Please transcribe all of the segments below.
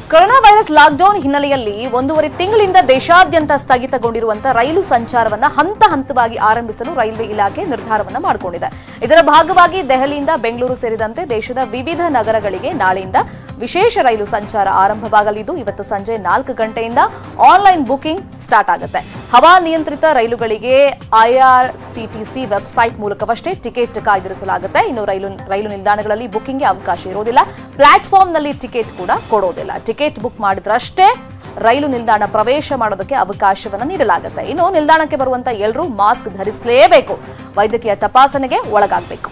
corona virus lockdown ಹಿನ್ನೆಲೆಯಲ್ಲಿ ಒಂದೂವರೆ ತಿಂಗಳಿಂದ ದೇಶಾದ್ಯಂತ ಸ್ಥಗಿತಗೊಂಡಿರುವಂತಹ ರೈಲು ಸಂಚಾರವನ್ನ ಹಂತ ಹಂತವಾಗಿ ಆರಂಭಿಸಲು ರೈಲ್ವೆ ಇಲಾಖೆ ನಿರ್ಧಾರವನ್ನ ಮಾಡಿಕೊಂಡಿದೆ ಇದರ ಭಾಗವಾಗಿ ದೆಹಲಿಯಿಂದ ಬೆಂಗಳೂರು ಸೇರಿದಂತೆ ದೇಶದ ವಿವಿಧ ನಗರಗಳಿಗೆ ನಾಳೆಯಿಂದ ವಿಶೇಷ ರೈಲು ಸಂಚಾರ ಆರಂಭವಾಗಲಿದ್ದು ಇವತ್ತು ಸಂಜೆ ನಾಲ್ಕು ಗಂಟೆಯಿಂದ ಆನ್ಲೈನ್ ಬುಕಿಂಗ್ ಸ್ಟಾರ್ಟ್ ಆಗುತ್ತೆ ಹವಾ ನಿಯಂತ್ರಿತ ರೈಲುಗಳಿಗೆ ಐಆರ್ಸಿಟಿಸಿ ವೆಬ್ಸೈಟ್ ಮೂಲಕವಷ್ಟೇ ಟಿಕೆಟ್ ಕಾಯ್ದಿರಿಸಲಾಗುತ್ತೆ ಇನ್ನು ರೈಲು ರೈಲು ನಿಲ್ದಾಣಗಳಲ್ಲಿ ಬುಕಿಂಗ್ಗೆ ಅವಕಾಶ ಇರೋದಿಲ್ಲ ಪ್ಲಾಟ್ಫಾರ್ಮ್ನಲ್ಲಿ ಟಿಕೆಟ್ ಕೂಡ ಕೊಡೋದಿಲ್ಲ ಟಿಕೆಟ್ ಬುಕ್ ಮಾಡಿದ್ರಷ್ಟೇ ರೈಲು ನಿಲ್ದಾಣ ಪ್ರವೇಶ ಮಾಡೋದಕ್ಕೆ ಅವಕಾಶವನ್ನು ನೀಡಲಾಗುತ್ತೆ ಇನ್ನು ನಿಲ್ದಾಣಕ್ಕೆ ಬರುವಂತ ಎಲ್ಲರೂ ಮಾಸ್ಕ್ ಧರಿಸಲೇಬೇಕು ವೈದ್ಯಕೀಯ ತಪಾಸಣೆಗೆ ಒಳಗಾಗಬೇಕು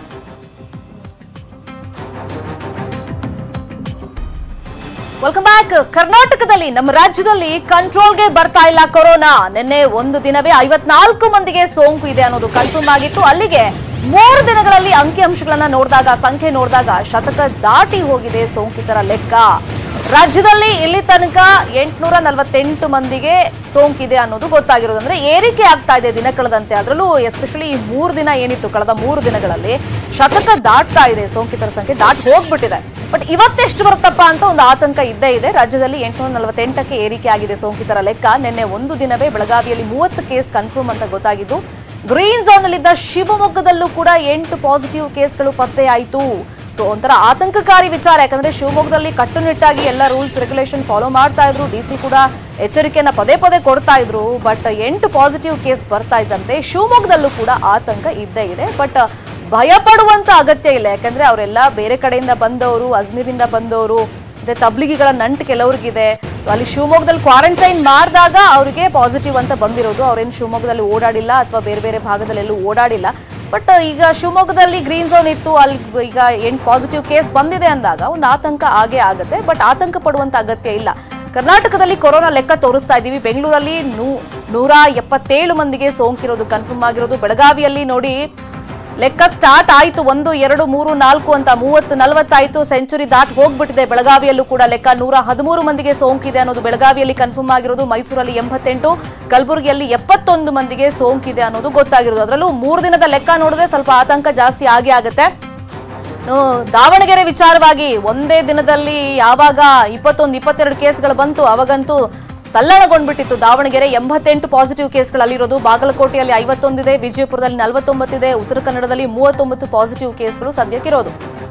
ವೆಲ್ಕಮ್ ಬ್ಯಾಕ್ ಕರ್ನಾಟಕದಲ್ಲಿ ನಮ್ಮ ರಾಜ್ಯದಲ್ಲಿ ಕಂಟ್ರೋಲ್ಗೆ ಬರ್ತಾ ಇಲ್ಲ ಕೊರೋನಾ ನಿನ್ನೆ ಒಂದು ದಿನವೇ ಐವತ್ನಾಲ್ಕು ಮಂದಿಗೆ ಸೋಂಕು ಇದೆ ಅನ್ನೋದು ಕನ್ಫರ್ಮ್ ಆಗಿತ್ತು ಅಲ್ಲಿಗೆ ಮೂರು ದಿನಗಳಲ್ಲಿ ಅಂಕಿಅಂಶಗಳನ್ನ ನೋಡಿದಾಗ ಸಂಖ್ಯೆ ನೋಡಿದಾಗ ಶತಕ ದಾಟಿ ಹೋಗಿದೆ ಸೋಂಕಿತರ ಲೆಕ್ಕ ರಾಜ್ಯದಲ್ಲಿ ಇಲ್ಲಿ ತನಕ ಎಂಟುನೂರ ನಲವತ್ತೆಂಟು ಮಂದಿಗೆ ಸೋಂಕಿದೆ ಅನ್ನೋದು ಗೊತ್ತಾಗಿರೋದು ಅಂದ್ರೆ ಏರಿಕೆ ಆಗ್ತಾ ಇದೆ ದಿನ ಕಳೆದಂತೆ ಅದರಲ್ಲೂ ಎಸ್ಪೆಷಲಿ ಈ ಮೂರು ದಿನ ಏನಿತ್ತು ಕಳೆದ ಮೂರು ದಿನಗಳಲ್ಲಿ ಶತಕ ದಾಟ್ತಾ ಇದೆ ಸೋಂಕಿತರ ಸಂಖ್ಯೆ ದಾಟಿ ಹೋಗ್ಬಿಟ್ಟಿದೆ ಬಟ್ ಇವತ್ತೆಷ್ಟು ಬರುತ್ತಪ್ಪ ಅಂತ ಒಂದು ಆತಂಕ ಇದ್ದೇ ಇದೆ ರಾಜ್ಯದಲ್ಲಿ ಎಂಟುನೂರ ನಲವತ್ತೆಂಟಕ್ಕೆ ಏರಿಕೆ ಆಗಿದೆ ಸೋಂಕಿತರ ಲೆಕ್ಕ ನಿನ್ನೆ ಒಂದು ದಿನವೇ ಬೆಳಗಾವಿಯಲ್ಲಿ ಮೂವತ್ತು ಕೇಸ್ ಕನ್ಫರ್ಮ್ ಅಂತ ಗೊತ್ತಾಗಿದ್ದು ಗ್ರೀನ್ ಝೋನ್ ಅಲ್ಲಿದ್ದ ಶಿವಮೊಗ್ಗದಲ್ಲೂ ಕೂಡ ಎಂಟು ಪಾಸಿಟಿವ್ ಕೇಸ್ಗಳು ಪತ್ತೆಯಾಯಿತು ಸೊ ಒಂಥರ ಆತಂಕಕಾರಿ ವಿಚಾರ ಯಾಕಂದ್ರೆ ಶಿವಮೊಗ್ಗದಲ್ಲಿ ಕಟ್ಟುನಿಟ್ಟಾಗಿ ಎಲ್ಲ ರೂಲ್ಸ್ ರೆಗ್ಯುಲೇಷನ್ ಫಾಲೋ ಮಾಡ್ತಾ ಇದ್ರು ಡಿ ಸಿ ಕೂಡ ಎಚ್ಚರಿಕೆಯನ್ನ ಪದೇ ಪದೇ ಕೊಡ್ತಾ ಇದ್ರು ಬಟ್ ಎಂಟು ಪಾಸಿಟಿವ್ ಕೇಸ್ ಬರ್ತಾ ಇದ್ದಂತೆ ಶಿವಮೊಗ್ಗದಲ್ಲೂ ಕೂಡ ಆತಂಕ ಇದ್ದೇ ಇದೆ ಬಟ್ ಭಯ ಪಡುವಂತ ಅಗತ್ಯ ಇಲ್ಲ ಯಾಕಂದ್ರೆ ಅವರೆಲ್ಲ ಬೇರೆ ಕಡೆಯಿಂದ ಬಂದವರು ಅಜ್ಮೀರಿಂದ ಬಂದವರು ಮತ್ತೆ ತಬ್ಲಿಗಿಗಳ ನಂಟು ಕೆಲವ್ರಿಗಿದೆ ಸೊ ಅಲ್ಲಿ ಶಿವಮೊಗ್ಗದಲ್ಲಿ ಕ್ವಾರಂಟೈನ್ ಮಾಡಿದಾಗ ಅವರಿಗೆ ಪಾಸಿಟಿವ್ ಅಂತ ಬಂದಿರೋದು ಅವ್ರೇನು ಶಿವಮೊಗ್ಗದಲ್ಲಿ ಓಡಾಡಿಲ್ಲ ಅಥವಾ ಬೇರೆ ಬೇರೆ ಭಾಗದಲ್ಲಿ ಎಲ್ಲೂ ಓಡಾಡಿಲ್ಲ ಬಟ್ ಈಗ ಶಿವಮೊಗ್ಗದಲ್ಲಿ ಗ್ರೀನ್ ಝೋನ್ ಇತ್ತು ಅಲ್ಲಿ ಈಗ ಎಂಟು ಪಾಸಿಟಿವ್ ಕೇಸ್ ಬಂದಿದೆ ಅಂದಾಗ ಒಂದು ಆತಂಕ ಆಗೇ ಆಗುತ್ತೆ ಬಟ್ ಆತಂಕ ಪಡುವಂತ ಅಗತ್ಯ ಇಲ್ಲ ಕರ್ನಾಟಕದಲ್ಲಿ ಕೊರೋನಾ ಲೆಕ್ಕ ತೋರಿಸ್ತಾ ಇದ್ದೀವಿ ಬೆಂಗಳೂರಲ್ಲಿ ನೂ ನೂರ ಎಪ್ಪತ್ತೇಳು ಮಂದಿಗೆ ಸೋಂಕಿರೋದು ಕನ್ಫರ್ಮ್ ಆಗಿರೋದು ಬೆಳಗಾವಿಯಲ್ಲಿ ನೋಡಿ ಲೆಕ್ಕ ಸ್ಟಾರ್ಟ್ ಆಯ್ತು ಒಂದು ಎರಡು ಮೂರು ನಾಲ್ಕು ಅಂತ ಮೂವತ್ತು ನಲವತ್ತಾಯ್ತು ಸೆಂಚುರಿ ದಾಟ್ ಹೋಗ್ಬಿಟ್ಟಿದೆ ಬೆಳಗಾವಿಯಲ್ಲೂ ಕೂಡ ಲೆಕ್ಕ ನೂರ ಹದಿಮೂರು ಮಂದಿಗೆ ಸೋಂಕಿದೆ ಅನ್ನೋದು ಬೆಳಗಾವಿಯಲ್ಲಿ ಕನ್ಫರ್ಮ್ ಆಗಿರೋದು ಮೈಸೂರಲ್ಲಿ ಎಂಬತ್ತೆಂಟು ಕಲಬುರಗಿಯಲ್ಲಿ ಎಪ್ಪತ್ತೊಂದು ಮಂದಿಗೆ ಸೋಂಕಿದೆ ಅನ್ನೋದು ಗೊತ್ತಾಗಿರೋದು ಅದರಲ್ಲೂ ಮೂರು ದಿನದ ಲೆಕ್ಕ ನೋಡಿದ್ರೆ ಸ್ವಲ್ಪ ಆತಂಕ ಜಾಸ್ತಿ ಆಗೇ ಆಗುತ್ತೆ ಇನ್ನು ದಾವಣಗೆರೆ ವಿಚಾರವಾಗಿ ಒಂದೇ ದಿನದಲ್ಲಿ ಯಾವಾಗ ಇಪ್ಪತ್ತೊಂದು ಇಪ್ಪತ್ತೆರಡು ಕೇಸ್ಗಳು ಬಂತು ಅವಾಗಂತೂ ತಲ್ಲಣಗೊಂಡ್ಬಿಟ್ಟಿತ್ತು ದಾವಣಗೆರೆ ಎಂಬತ್ತೆಂಟು ಪಾಸಿಟಿವ್ ಕೇಸ್ಗಳಲ್ಲಿರೋದು ಬಾಗಲಕೋಟೆಯಲ್ಲಿ ಐವತ್ತೊಂದಿದೆ ವಿಜಯಪುರದಲ್ಲಿ ನಲವತ್ತೊಂಬತ್ತಿದೆ ಉತ್ತರ ಕನ್ನಡದಲ್ಲಿ ಮೂವತ್ತೊಂಬತ್ತು ಪಾಸಿಟಿವ್ ಕೇಸ್ಗಳು ಸದ್ಯಕ್ಕಿರೋದು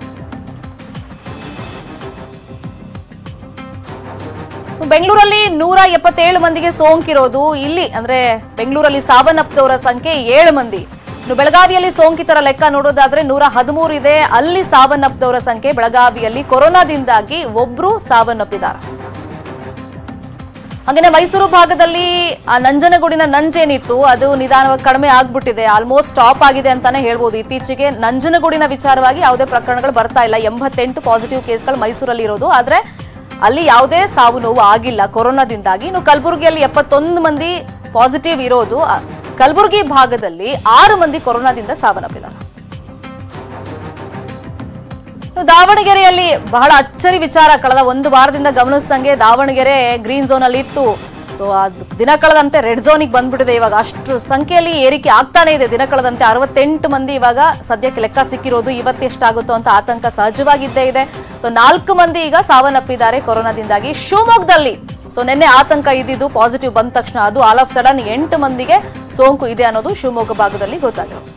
ಬೆಂಗಳೂರಲ್ಲಿ ನೂರ ಎಪ್ಪತ್ತೇಳು ಮಂದಿಗೆ ಸೋಂಕಿರೋದು ಇಲ್ಲಿ ಅಂದ್ರೆ ಬೆಂಗಳೂರಲ್ಲಿ ಸಾವನ್ನಪ್ಪಿದವರ ಸಂಖ್ಯೆ ಏಳು ಮಂದಿ ಇನ್ನು ಬೆಳಗಾವಿಯಲ್ಲಿ ಸೋಂಕಿತರ ಲೆಕ್ಕ ನೋಡೋದಾದ್ರೆ ನೂರ ಹದಿಮೂರು ಇದೆ ಅಲ್ಲಿ ಸಾವನ್ನಪ್ಪಿದವರ ಸಂಖ್ಯೆ ಬೆಳಗಾವಿಯಲ್ಲಿ ಕೊರೋನಾದಿಂದಾಗಿ ಒಬ್ರು ಸಾವನ್ನಪ್ಪಿದ್ದಾರೆ ಹಾಗೇನೆ ಮೈಸೂರು ಭಾಗದಲ್ಲಿ ಆ ನಂಜನಗೂಡಿನ ನಂಜೇನಿತ್ತು ಅದು ನಿಧಾನವಾಗಿ ಕಡಿಮೆ ಆಗ್ಬಿಟ್ಟಿದೆ ಆಲ್ಮೋಸ್ಟ್ ಸ್ಟಾಪ್ ಆಗಿದೆ ಅಂತಾನೆ ಹೇಳ್ಬೋದು ಇತ್ತೀಚೆಗೆ ನಂಜನಗೂಡಿನ ವಿಚಾರವಾಗಿ ಯಾವುದೇ ಪ್ರಕರಣಗಳು ಬರ್ತಾ ಇಲ್ಲ ಎಂಬತ್ತೆಂಟು ಪಾಸಿಟಿವ್ ಕೇಸ್ಗಳು ಮೈಸೂರಲ್ಲಿ ಇರೋದು ಆದ್ರೆ ಅಲ್ಲಿ ಯಾವುದೇ ಸಾವು ನೋವು ಆಗಿಲ್ಲ ಕೊರೋನಾದಿಂದಾಗಿ ಇನ್ನು ಕಲಬುರಗಿಯಲ್ಲಿ ಎಪ್ಪತ್ತೊಂದು ಮಂದಿ ಪಾಸಿಟಿವ್ ಇರೋದು ಆ, ಕಲಬುರಗಿ ಭಾಗದಲ್ಲಿ ಆರು ಮಂದಿ ಕೊರೋನಾದಿಂದ ಸಾವನ್ನಪ್ಪಿದ್ದಾರೆ ಇನ್ನು ದಾವಣಗೆರೆಯಲ್ಲಿ ಬಹಳ ಅಚ್ಚರಿ ವಿಚಾರ ಕಳೆದ ಒಂದು ವಾರದಿಂದ ಗಮನಿಸ್ದಂಗೆ ದಾವಣಗೆರೆ ಗ್ರೀನ್ ಝೋನ್ ಅಲ್ಲಿ ಇತ್ತು ಸೊ ಅದು ದಿನ ಕಳೆದಂತೆ ರೆಡ್ ಝೋನಿಗೆ ಬಂದ್ಬಿಟ್ಟಿದೆ ಇವಾಗ ಅಷ್ಟು ಸಂಖ್ಯೆಯಲ್ಲಿ ಏರಿಕೆ ಆಗ್ತಾನೆ ಇದೆ ದಿನ ಕಳೆದಂತೆ ಅರವತ್ತೆಂಟು ಮಂದಿ ಇವಾಗ ಸದ್ಯಕ್ಕೆ ಲೆಕ್ಕ ಸಿಕ್ಕಿರೋದು ಇವತ್ತು ಎಷ್ಟಾಗುತ್ತೋ ಅಂತ ಆತಂಕ ಸಹಜವಾಗಿದ್ದೇ ಇದೆ ಸೊ ನಾಲ್ಕು ಮಂದಿ ಈಗ ಸಾವನ್ನಪ್ಪಿದ್ದಾರೆ ಕೊರೋನಾದಿಂದಾಗಿ ಶಿವಮೊಗ್ಗದಲ್ಲಿ ಸೊ ನಿನ್ನೆ ಆತಂಕ ಇದ್ದಿದ್ದು ಪಾಸಿಟಿವ್ ಬಂದ ತಕ್ಷಣ ಅದು ಆಲ್ ಆಫ್ ಸಡನ್ ಎಂಟು ಮಂದಿಗೆ ಸೋಂಕು ಇದೆ ಅನ್ನೋದು ಶಿವಮೊಗ್ಗ ಭಾಗದಲ್ಲಿ ಗೊತ್ತಾಗಿರೋದು